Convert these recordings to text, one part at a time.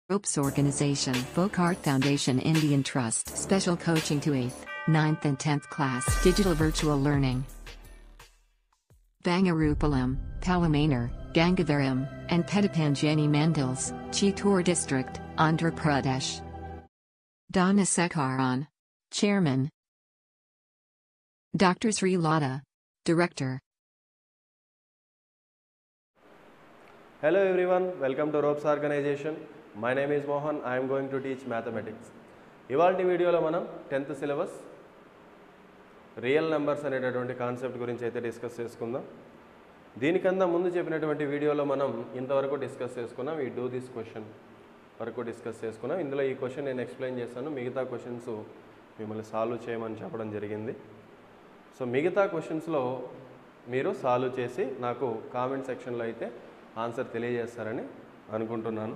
Ropes Organization, Vocart Foundation Indian Trust, Special Coaching to 8th, 9th and 10th Class, Digital Virtual Learning. Bangarupalam, Palamanar, Gangavaram, and Pedipanjani Mandals, Chittor District, Andhra Pradesh. Donna Sekaran. Chairman. Dr. Sri Lada. Director. Hello everyone, welcome to Ropes Organization. My name is Mohan. I am going to teach mathematics. ఇవాళ వీడియోలో మనం tenth syllabus real numbers అనేటటువంటి concept గురించి అయితే discuss చేసుకుందాం దీనికన్నా ముందు చెప్పినటువంటి వీడియోలో మనం ఇంతవరకు డిస్కస్ చేసుకున్నాం ఈ డూ దిస్ క్వశ్చన్ వరకు డిస్కస్ చేసుకున్నాం ఇందులో ఈ క్వశ్చన్ నేను ఎక్స్ప్లెయిన్ చేస్తాను మిగతా క్వశ్చన్స్ మిమ్మల్ని సాల్వ్ చేయమని చెప్పడం జరిగింది సో మిగతా క్వశ్చన్స్లో మీరు సాల్వ్ చేసి నాకు కామెంట్ సెక్షన్లో అయితే ఆన్సర్ తెలియజేస్తారని అనుకుంటున్నాను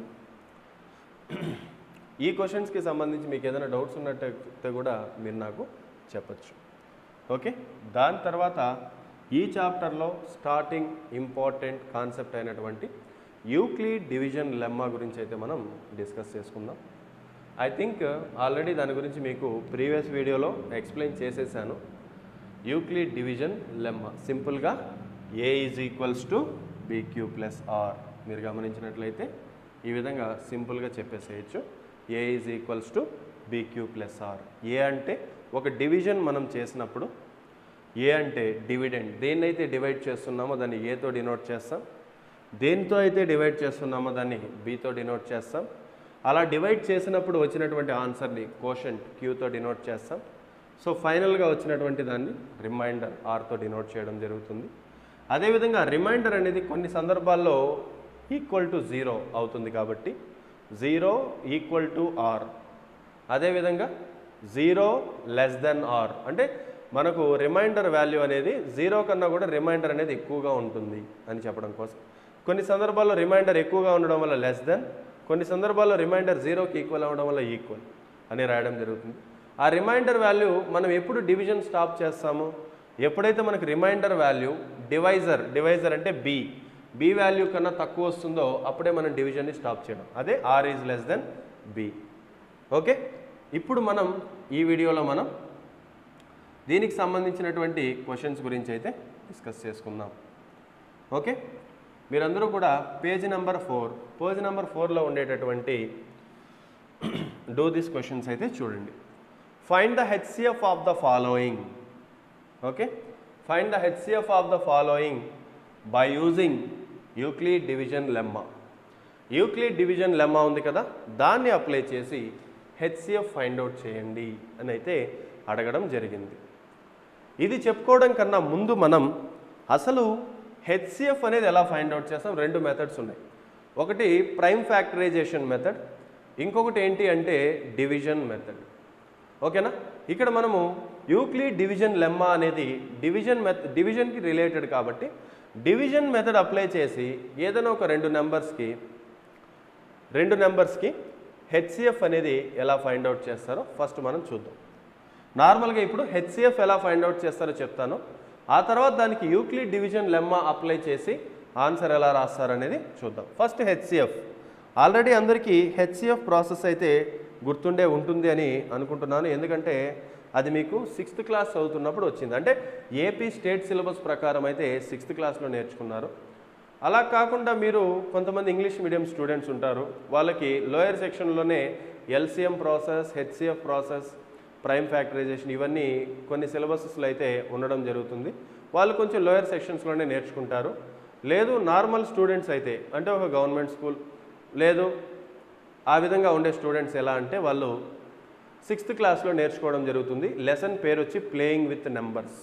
ఈ క్వశ్చన్స్కి సంబంధించి మీకు ఏదైనా డౌట్స్ ఉన్నట్టయితే కూడా మీరు నాకు చెప్పచ్చు ఓకే దాని తర్వాత ఈ చాప్టర్లో స్టార్టింగ్ ఇంపార్టెంట్ కాన్సెప్ట్ అయినటువంటి యూక్లిడ్ డివిజన్ లెమ్మా గురించి అయితే మనం డిస్కస్ చేసుకుందాం ఐ థింక్ ఆల్రెడీ దాని గురించి మీకు ప్రీవియస్ వీడియోలో ఎక్స్ప్లెయిన్ చేసేసాను యూక్లిడ్ డివిజన్ లెమ్మ సింపుల్గా A is equals to BQ plus R మీరు గమనించినట్లయితే ఈ విధంగా సింపుల్గా చెప్పేసేయచ్చు A is equals to BQ plus R A అంటే ఒక డివిజన్ మనం చేసినప్పుడు ఏ అంటే డివిడెండ్ దేన్నైతే డివైడ్ చేస్తున్నామో దాన్ని ఏతో డినోట్ చేస్తాం దేనితో అయితే డివైడ్ చేస్తున్నామో దాన్ని బీతో డినోట్ చేస్తాం అలా డివైడ్ చేసినప్పుడు వచ్చినటువంటి ఆన్సర్ని కోషంట్ క్యూతో డినోట్ చేస్తాం సో ఫైనల్గా వచ్చినటువంటి దాన్ని రిమైండర్ ఆర్తో డినోట్ చేయడం జరుగుతుంది అదేవిధంగా రిమైండర్ అనేది కొన్ని సందర్భాల్లో ఈక్వల్ టు జీరో అవుతుంది కాబట్టి జీరో ఈక్వల్ టు ఆర్ అదేవిధంగా జీరో లెస్ దెన్ ఆర్ అంటే మనకు రిమైండర్ వాల్యూ అనేది జీరో కన్నా కూడా రిమైండర్ అనేది ఎక్కువగా ఉంటుంది అని చెప్పడం కోసం కొన్ని సందర్భాల్లో రిమైండర్ ఎక్కువగా ఉండడం వల్ల లెస్ దెన్ కొన్ని సందర్భాల్లో రిమైండర్ జీరోకి ఈక్వల్ అవ్వడం వల్ల ఈక్వల్ అని రాయడం జరుగుతుంది ఆ రిమైండర్ వాల్యూ మనం ఎప్పుడు డివిజన్ స్టాప్ చేస్తామో ఎప్పుడైతే మనకు రిమైండర్ వాల్యూ డివైజర్ డివైజర్ అంటే బి బి వాల్యూ కన్నా తక్కువ వస్తుందో అప్పుడే మనం డివిజన్ని స్టాప్ చేయడం అదే R is less than B okay ఇప్పుడు మనం ఈ వీడియోలో మనం దీనికి సంబంధించినటువంటి క్వశ్చన్స్ గురించి అయితే డిస్కస్ చేసుకుందాం ఓకే మీరందరూ కూడా page number four page number ఫోర్లో ఉండేటటువంటి డూ దిస్ క్వశ్చన్స్ అయితే చూడండి find the HCF of the following okay find the HCF of the following by using Euclid division lemma Euclid division lemma ఉంది కదా దాన్ని అప్లై చేసి హెచ్సిఎఫ్ ఫైండ్ అవుట్ చేయండి అని అయితే అడగడం జరిగింది ఇది చెప్పుకోవడం కన్నా ముందు మనం అసలు హెచ్సిఎఫ్ అనేది ఎలా ఫైండ్ అవుట్ చేస్తాం రెండు మెథడ్స్ ఉన్నాయి ఒకటి ప్రైమ్ ఫ్యాక్టరైజేషన్ మెథడ్ ఇంకొకటి ఏంటి అంటే డివిజన్ మెథడ్ ఓకేనా ఇక్కడ మనము యూక్లిడ్ డివిజన్ లెమ్మా అనేది డివిజన్ మెథడ్ డివిజన్కి రిలేటెడ్ కాబట్టి డివిజన్ మెథడ్ అప్లై చేసి ఏదైనా ఒక రెండు నెంబర్స్కి రెండు నెంబర్స్కి హెచ్సిఎఫ్ అనేది ఎలా ఫైండ్ అవుట్ చేస్తారో ఫస్ట్ మనం చూద్దాం నార్మల్గా ఇప్పుడు హెచ్సిఎఫ్ ఎలా ఫైండ్ అవుట్ చేస్తారో చెప్తాను ఆ తర్వాత దానికి యూక్లిడ్ డివిజన్ లెమ్మా అప్లై చేసి ఆన్సర్ ఎలా రాస్తారనేది చూద్దాం ఫస్ట్ హెచ్సిఎఫ్ ఆల్రెడీ అందరికీ హెచ్సిఎఫ్ ప్రాసెస్ అయితే గుర్తుండే ఉంటుంది అని అనుకుంటున్నాను ఎందుకంటే అది మీకు సిక్స్త్ క్లాస్ చదువుతున్నప్పుడు వచ్చింది అంటే ఏపీ స్టేట్ సిలబస్ ప్రకారం అయితే సిక్స్త్ క్లాస్లో నేర్చుకున్నారు అలా కాకుండా మీరు కొంతమంది ఇంగ్లీష్ మీడియం స్టూడెంట్స్ ఉంటారు వాళ్ళకి లోయర్ సెక్షన్లోనే LCM process HCF process prime factorization ఇవన్నీ కొన్ని సిలబసెస్లో అయితే ఉండడం జరుగుతుంది వాళ్ళు కొంచెం లోయర్ సెక్షన్స్లోనే నేర్చుకుంటారు లేదు నార్మల్ స్టూడెంట్స్ అయితే అంటే ఒక గవర్నమెంట్ స్కూల్ లేదు ఆ విధంగా ఉండే స్టూడెంట్స్ ఎలా అంటే వాళ్ళు సిక్స్త్ క్లాస్లో నేర్చుకోవడం జరుగుతుంది లెసన్ పేరు వచ్చి ప్లేయింగ్ విత్ నెంబర్స్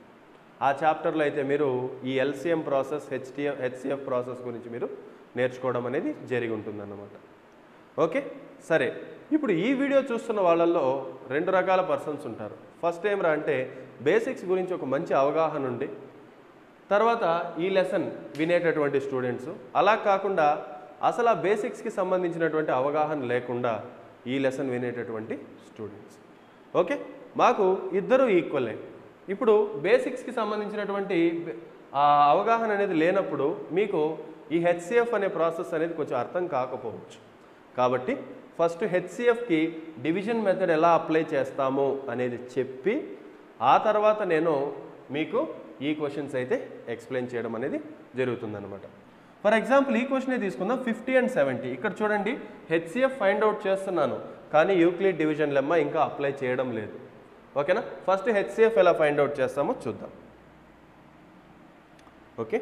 ఆ చాప్టర్లో అయితే మీరు ఈ LCM process HTF HCF process గురించి మీరు నేర్చుకోవడం అనేది జరిగి ఉంటుందన్నమాట ఓకే సరే ఇప్పుడు ఈ వీడియో చూస్తున్న వాళ్ళల్లో రెండు రకాల పర్సన్స్ ఉంటారు ఫస్ట్ ఏం రా అంటే బేసిక్స్ గురించి ఒక మంచి అవగాహన ఉండి తర్వాత ఈ లెసన్ వినేటటువంటి స్టూడెంట్స్ అలా కాకుండా అసలు ఆ బేసిక్స్కి సంబంధించినటువంటి అవగాహన లేకుండా ఈ లెసన్ వినేటటువంటి స్టూడెంట్స్ ఓకే మాకు ఇద్దరు ఈక్వలే ఇప్పుడు బేసిక్స్కి సంబంధించినటువంటి ఆ అవగాహన అనేది లేనప్పుడు మీకు ఈ హెచ్సిఎఫ్ అనే ప్రాసెస్ అనేది కొంచెం అర్థం కాకపోవచ్చు కాబట్టి ఫస్ట్ హెచ్సిఎఫ్కి డివిజన్ మెథడ్ ఎలా అప్లై చేస్తాము అనేది చెప్పి ఆ తర్వాత నేను మీకు ఈ క్వశ్చన్స్ అయితే ఎక్స్ప్లెయిన్ చేయడం అనేది జరుగుతుందన్నమాట ఫర్ ఎగ్జాంపుల్ ఈ క్వశ్చనే తీసుకుందాం ఫిఫ్టీ అండ్ సెవెంటీ ఇక్కడ చూడండి హెచ్సిఎఫ్ ఫైండ్ అవుట్ చేస్తున్నాను కానీ యూక్లిడ్ డివిజన్ లెమ్మ ఇంకా అప్లై చేయడం లేదు ఓకేనా ఫస్ట్ హెచ్సిఎఫ్ ఎలా ఫైండ్ అవుట్ చేస్తామో చూద్దాం ఓకే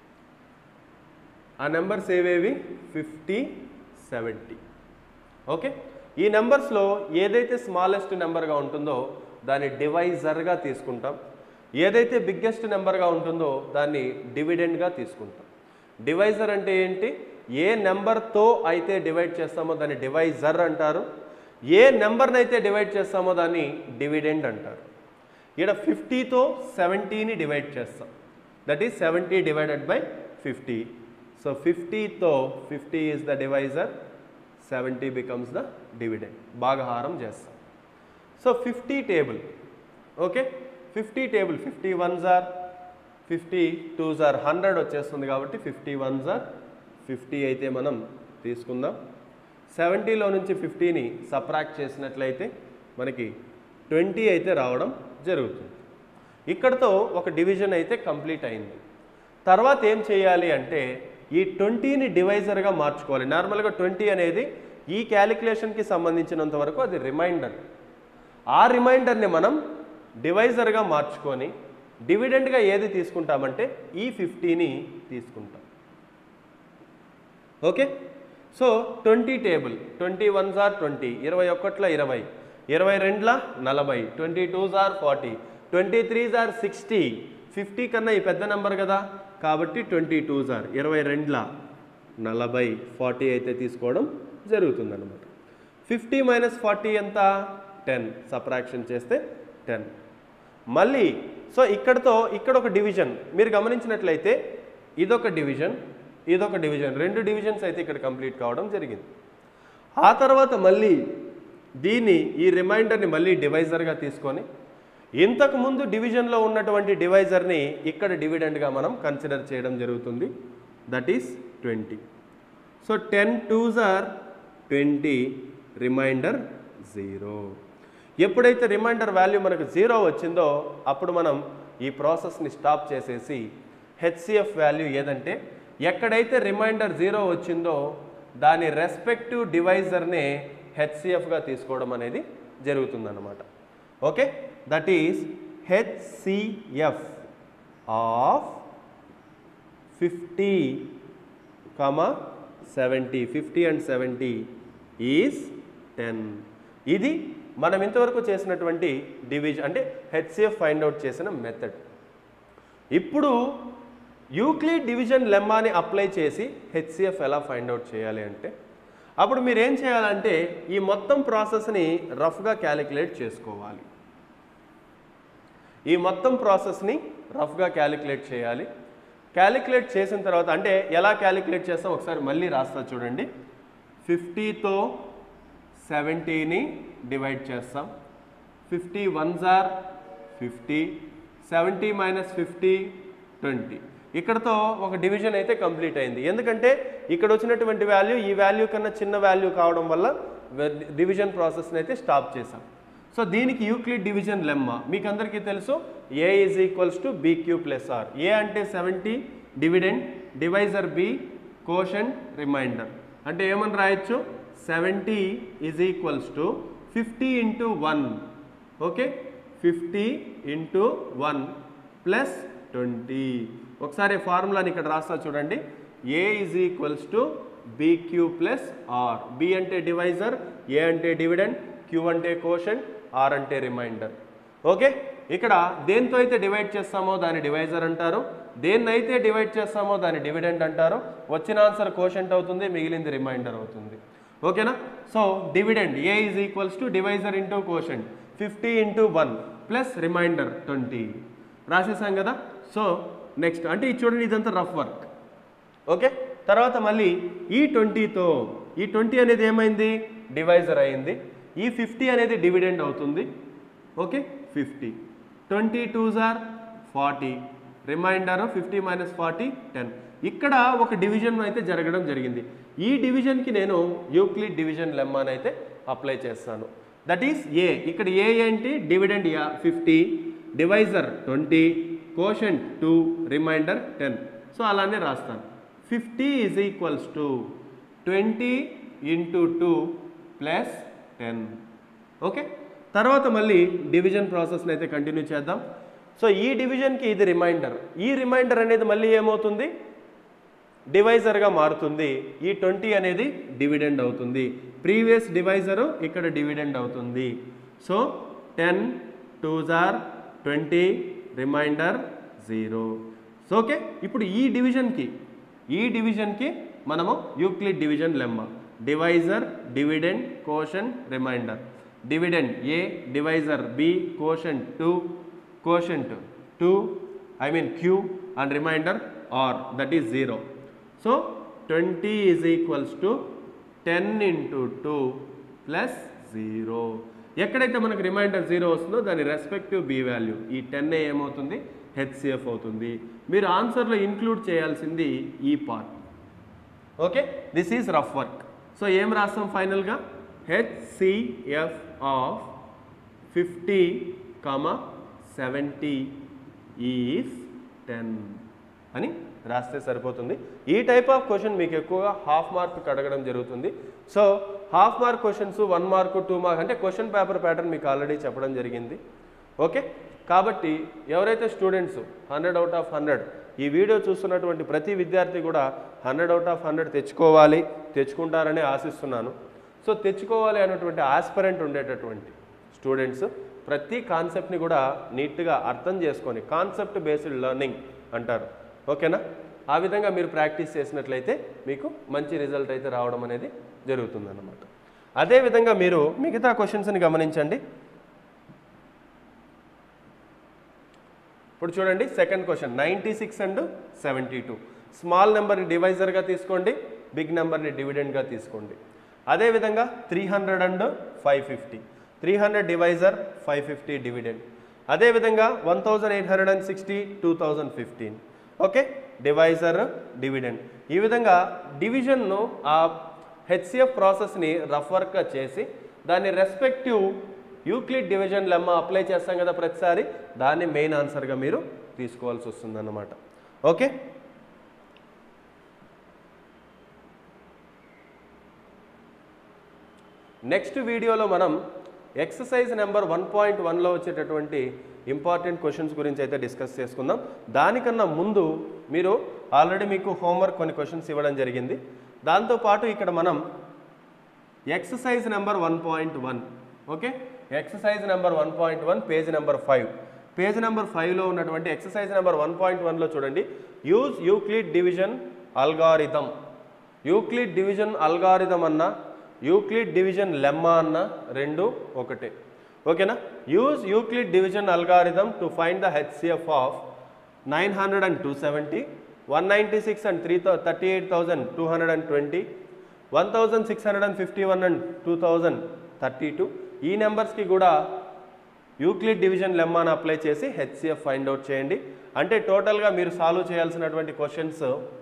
ఆ నెంబర్స్ ఏవేవి ఫిఫ్టీ సెవెంటీ ఓకే ఈ నెంబర్స్లో ఏదైతే స్మాలెస్ట్ నెంబర్గా ఉంటుందో దాన్ని డివైజర్గా తీసుకుంటాం ఏదైతే బిగ్గెస్ట్ నెంబర్గా ఉంటుందో దాన్ని డివిడెండ్గా తీసుకుంటాం డివైజర్ అంటే ఏంటి ఏ నెంబర్తో అయితే డివైడ్ చేస్తామో దాన్ని డివైజర్ అంటారు ఏ నెంబర్ని అయితే డివైడ్ చేస్తామో దాన్ని డివిడెండ్ అంటారు ఇక్కడ ఫిఫ్టీతో సెవెంటీని డివైడ్ చేస్తాం that is seventy divided by fifty so ఫిఫ్టీతో fifty is the divisor seventy becomes the dividend భాగహారం చేస్తాం so fifty table okay fifty table fifty one జార్ ఫిఫ్టీ టూ జార్ హండ్రెడ్ వచ్చేస్తుంది కాబట్టి ఫిఫ్టీ వన్ జార్ ఫిఫ్టీ అయితే మనం తీసుకుందాం సెవెంటీలో నుంచి ఫిఫ్టీని సప్రాక్ట్ చేసినట్లయితే మనకి ట్వంటీ అయితే రావడం జరుగుతుంది ఇక్కడతో ఒక డివిజన్ అయితే కంప్లీట్ అయింది తర్వాత ఏం చేయాలి అంటే ఈ ట్వంటీని డివైజర్గా మార్చుకోవాలి నార్మల్గా ట్వంటీ అనేది ఈ క్యాలిక్యులేషన్కి సంబంధించినంత వరకు అది రిమైండర్ ఆ రిమైండర్ని మనం డివైజర్గా మార్చుకొని డివిడెండ్గా ఏది తీసుకుంటామంటే ఈ ఫిఫ్టీని తీసుకుంటాం okay so twenty table twenty one జార్ ట్వంటీ ఇరవై ఒకట్ల ఇరవై ఇరవై రెండుల నలభై ట్వంటీ టూ జార్ ఫార్టీ ట్వంటీ త్రీ జార్ సిక్స్టీ ఫిఫ్టీ కన్నా ఈ పెద్ద నెంబర్ కదా కాబట్టి ట్వంటీ టూ జార్ ఇరవై రెండుల నలభై ఫార్టీ అయితే తీసుకోవడం జరుగుతుందన్నమాట ఫిఫ్టీ మైనస్ ఫార్టీ ఎంత టెన్ సప్రాక్షన్ చేస్తే టెన్ మళ్ళీ సో ఇక్కడతో ఇక్కడ ఒక డివిజన్ మీరు గమనించినట్లయితే ఇదొక డివిజన్ ఇదొక డివిజన్ రెండు డివిజన్స్ అయితే ఇక్కడ కంప్లీట్ కావడం జరిగింది ఆ తర్వాత మళ్ళీ దీన్ని ఈ రిమైండర్ని మళ్ళీ డివైజర్గా తీసుకొని ఇంతకు ముందు డివిజన్లో ఉన్నటువంటి డివైజర్ని ఇక్కడ డివిడెండ్గా మనం కన్సిడర్ చేయడం జరుగుతుంది that is twenty so ten twos are twenty remainder zero ఎప్పుడైతే రిమైండర్ వాల్యూ మనకు జీరో వచ్చిందో అప్పుడు మనం ఈ ప్రాసెస్ని స్టాప్ చేసేసి హెచ్సిఎఫ్ వాల్యూ ఏదంటే ఎక్కడైతే రిమైండర్ జీరో వచ్చిందో దాని రెస్పెక్టివ్ డివైజర్నే హెచ్సిఎఫ్గా తీసుకోవడం అనేది జరుగుతుందన్నమాట okay that is HCF of fifty comma seventy fifty and seventy is ten ఇది మనం ఇంతవరకు చేసినటువంటి డివిజన్ అంటే హెచ్సిఎఫ్ ఫైండ్ అవుట్ చేసిన మెథడ్ ఇప్పుడు యూక్లిడ్ డివిజన్ లెమ్మాని అప్లై చేసి హెచ్సిఎఫ్ ఎలా ఫైండ్ అవుట్ చేయాలి అంటే అప్పుడు మీరు ఏం చేయాలంటే ఈ మొత్తం ప్రాసెస్ని రఫ్గా క్యాలిక్యులేట్ చేసుకోవాలి ఈ మొత్తం ప్రాసెస్ని రఫ్గా క్యాలిక్యులేట్ చేయాలి క్యాలిక్యులేట్ చేసిన తర్వాత అంటే ఎలా క్యాలిక్యులేట్ చేస్తాం ఒకసారి మళ్ళీ రాస్తా చూడండి ఫిఫ్టీతో సెవెంటీని డివైడ్ చేస్తాం ఫిఫ్టీ వన్ జార్ fifty seventy minus fifty twenty ఇక్కడతో ఒక డివిజన్ అయితే కంప్లీట్ అయింది ఎందుకంటే ఇక్కడ వచ్చినటువంటి వాల్యూ ఈ వాల్యూ కన్నా చిన్న వాల్యూ కావడం వల్ల డివిజన్ ప్రాసెస్ని అయితే స్టాప్ చేసాం సో దీనికి యూక్లిడ్ డివిజన్ లెమ్మ మీకు అందరికీ తెలుసు A is equals to BQ plus R A అంటే seventy dividend divisor B quotient remainder అంటే ఏమని రాయొచ్చు seventy is equals to fifty into one okay fifty into one plus twenty ఒకసారి ఫార్ములాని ఇక్కడ రాస్తా చూడండి A is equals to BQ plus R B అంటే డివైజర్ ఏ అంటే డివిడెండ్ క్యూ అంటే కోషన్ ఆర్ అంటే రిమైండర్ ఓకే ఇక్కడ దేంతో అయితే డివైడ్ చేస్తామో దాన్ని డివైజర్ అంటారు దేన్నైతే డివైడ్ చేస్తామో దాన్ని డివిడెండ్ అంటారు వచ్చిన ఆన్సర్ కోషంట్ అవుతుంది మిగిలింది రిమైండర్ అవుతుంది ఓకేనా so dividend A is equals to divisor into quotient fifty into one plus remainder twenty రాసేసాం కదా సో నెక్స్ట్ అంటే ఇది చూడండి ఇదంతా రఫ్ వర్క్ ఓకే తర్వాత మళ్ళీ ఈ ట్వంటీతో ఈ ట్వంటీ అనేది ఏమైంది డివైజర్ అయింది ఈ ఫిఫ్టీ అనేది డివిడెండ్ అవుతుంది ఓకే ఫిఫ్టీ ట్వంటీ టూ జార్ forty remainder fifty minus forty ten ఇక్కడ ఒక డివిజన్ అయితే జరగడం జరిగింది ఈ డివిజన్కి నేను యూక్లిడ్ డివిజన్ లెమ్మాని అయితే అప్లై చేస్తాను దట్ ఈస్ ఏ ఇక్కడ ఏ ఏంటి dividend yeah fifty divisor twenty quotient two remainder ten so అలానే రాస్తాను fifty is equals to twenty into two plus ten okay తర్వాత మళ్ళీ డివిజన్ ప్రాసెస్ని అయితే కంటిన్యూ చేద్దాం సో ఈ డివిజన్కి ఇది రిమైండర్ ఈ రిమైండర్ అనేది మళ్ళీ ఏమవుతుంది డివైజర్గా మారుతుంది ఈ ట్వంటీ అనేది డివిడెండ్ అవుతుంది ప్రీవియస్ డివైజరు ఇక్కడ డివిడెండ్ అవుతుంది సో టెన్ టూ జార్ twenty remainder zero so okay ఇప్పుడు ఈ డివిజన్కి ఈ డివిజన్కి మనము Euclid division lemma divisor dividend quotient remainder dividend A divisor B quotient two quotient two I mean Q and remainder R that is zero so twenty is equals to ten into two plus zero ఎక్కడైతే మనకు remainder zero వస్తుందో దాని respective B value ఈ ten ఏమవుతుంది HCF అవుతుంది మీరు ఆన్సర్లో include చేయాల్సింది ఈ part okay this is rough work so ఏం రాస్తాం ఫైనల్గా HCF of fifty comma seventy is ten అని రాస్తే సరిపోతుంది ఈ టైప్ ఆఫ్ క్వశ్చన్ మీకు ఎక్కువగా హాఫ్ మార్క్ అడగడం జరుగుతుంది so half mark questions one mark two mark అంటే క్వశ్చన్ పేపర్ ప్యాటర్న్ మీకు ఆల్రెడీ చెప్పడం జరిగింది ఓకే కాబట్టి ఎవరైతే students hundred out of hundred ఈ వీడియో చూస్తున్నటువంటి ప్రతి విద్యార్థి కూడా హండ్రెడ్ అవుట్ ఆఫ్ హండ్రెడ్ తెచ్చుకోవాలి తెచ్చుకుంటారని ఆశిస్తున్నాను సో తెచ్చుకోవాలి అనేటువంటి ఆస్పరెంట్ ఉండేటటువంటి స్టూడెంట్స్ ప్రతి కాన్సెప్ట్ని కూడా నీట్గా అర్థం చేసుకొని కాన్సెప్ట్ బేస్డ్ లెర్నింగ్ అంటారు ఓకేనా ఆ విధంగా మీరు ప్రాక్టీస్ చేసినట్లయితే మీకు మంచి రిజల్ట్ అయితే రావడం అనేది జరుగుతుందన్నమాట అదేవిధంగా మీరు మిగతా క్వశ్చన్స్ని గమనించండి ఇప్పుడు చూడండి second question ninety six and seventy two small నెంబర్ని డివైజర్గా తీసుకోండి బిగ్ నెంబర్ని డివిడెండ్గా తీసుకోండి అదేవిధంగా three hundred and five fifty three hundred divisor five fifty dividend అదేవిధంగా one thousand eight hundred and sixty two thousand fifteen okay divisor dividend ఈ విధంగా డివిజన్ను ఆ హెచ్సిఎఫ్ ప్రాసెస్ని రఫ్ వర్క్గా చేసి దాని respective Euclid division lemma apply చేస్తాం కదా ప్రతిసారి దాన్ని మెయిన్ ఆన్సర్గా మీరు తీసుకోవాల్సి వస్తుందన్నమాట ఓకే నెక్స్ట్ వీడియోలో మనం ఎక్సర్సైజ్ నెంబర్ వన్ పాయింట్ వన్లో వచ్చేటటువంటి ఇంపార్టెంట్ క్వశ్చన్స్ గురించి అయితే డిస్కస్ చేసుకుందాం దానికన్నా ముందు మీరు ఆల్రెడీ మీకు హోంవర్క్ కొన్ని క్వశ్చన్స్ ఇవ్వడం జరిగింది దాంతోపాటు ఇక్కడ మనం exercise number one point one okay exercise number one point one page number five page number ఫైవ్లో ఉన్నటువంటి ఎక్సర్సైజ్ నెంబర్ వన్ పాయింట్ వన్లో చూడండి use Euclid division algorithm Euclid division algorithm అన్న యూక్లిడ్ డివిజన్ లెమ్మా అన్న రెండు ఒకటే ఓకేనా use Euclid division algorithm to find the HCF of nine hundred and two seventy one ninety six and three థౌ thirty eight thousand two hundred and twenty one thousand six hundred and fifty one and two thousand thirty two ఈ నెంబర్స్కి కూడా Euclid division లెమ్మాను apply చేసి HCF find out చేయండి అంటే టోటల్గా మీరు సాల్వ్ చేయాల్సినటువంటి క్వశ్చన్స్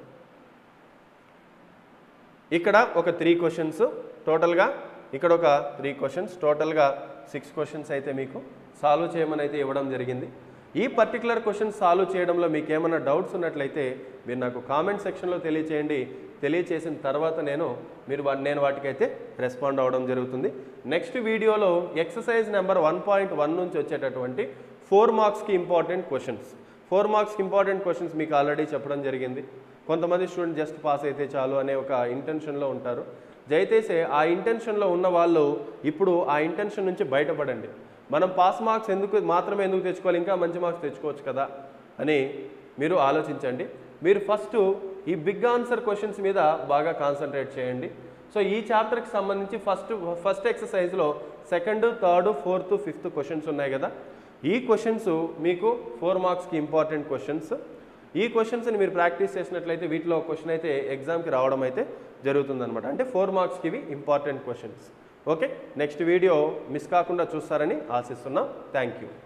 ఇక్కడ ఒక త్రీ క్వశ్చన్స్ టోటల్గా ఇక్కడ ఒక త్రీ క్వశ్చన్స్ టోటల్గా సిక్స్ క్వశ్చన్స్ అయితే మీకు సాల్వ్ చేయమని అయితే ఇవ్వడం జరిగింది ఈ పర్టికులర్ క్వశ్చన్ సాల్వ్ చేయడంలో మీకు ఏమైనా డౌట్స్ ఉన్నట్లయితే మీరు నాకు కామెంట్ సెక్షన్లో తెలియచేయండి తెలియచేసిన తర్వాత నేను మీరు వా- నేను వాటికైతే రెస్పాండ్ అవ్వడం జరుగుతుంది నెక్స్ట్ వీడియోలో exercise number one point one నుంచి వచ్చేటటువంటి ఫోర్ మార్క్స్కి ఇంపార్టెంట్ క్వశ్చన్స్ ఫోర్ మార్క్స్కి ఇంపార్టెంట్ క్వశ్చన్స్ మీకు ఆల్రెడీ చెప్పడం జరిగింది కొంతమంది స్టూడెంట్ జస్ట్ పాస్ అయితే చాలు అనే ఒక ఇంటెన్షన్లో ఉంటారు దయచేసి ఆ ఇంటెన్షన్లో ఉన్న వాళ్ళు ఇప్పుడు ఆ ఇంటెన్షన్ నుంచి బయటపడండి మనం పాస్ మార్క్స్ ఎందుకు మాత్రమే ఎందుకు తెచ్చుకోవాలి ఇంకా మంచి మార్క్స్ తెచ్చుకోవచ్చు కదా అని మీరు ఆలోచించండి మీరు ఫస్ట్ ఈ బిగ్ ఆన్సర్ క్వశ్చన్స్ మీద బాగా కాన్సన్ట్రేట్ చేయండి సో ఈ చాప్టర్కి సంబంధించి ఫస్ట్ ఫస్ట్ ఎక్సర్సైజ్లో second third fourth fifth questions ఉన్నాయి కదా ఈ క్వశ్చన్స్ మీకు ఫోర్ మార్క్స్కి ఇంపార్టెంట్ క్వశ్చన్స్ ఈ క్వశ్చన్స్ని మీరు ప్రాక్టీస్ చేసినట్లయితే వీటిలో క్వశ్చన్ అయితే ఎగ్జామ్కి రావడం అయితే జరుగుతుందన్నమాట అంటే ఫోర్ మార్క్స్కి ఇవి important questions okay next video miss కాకుండా చూస్తారని ఆశిస్తున్నాం థ్యాంక్ యూ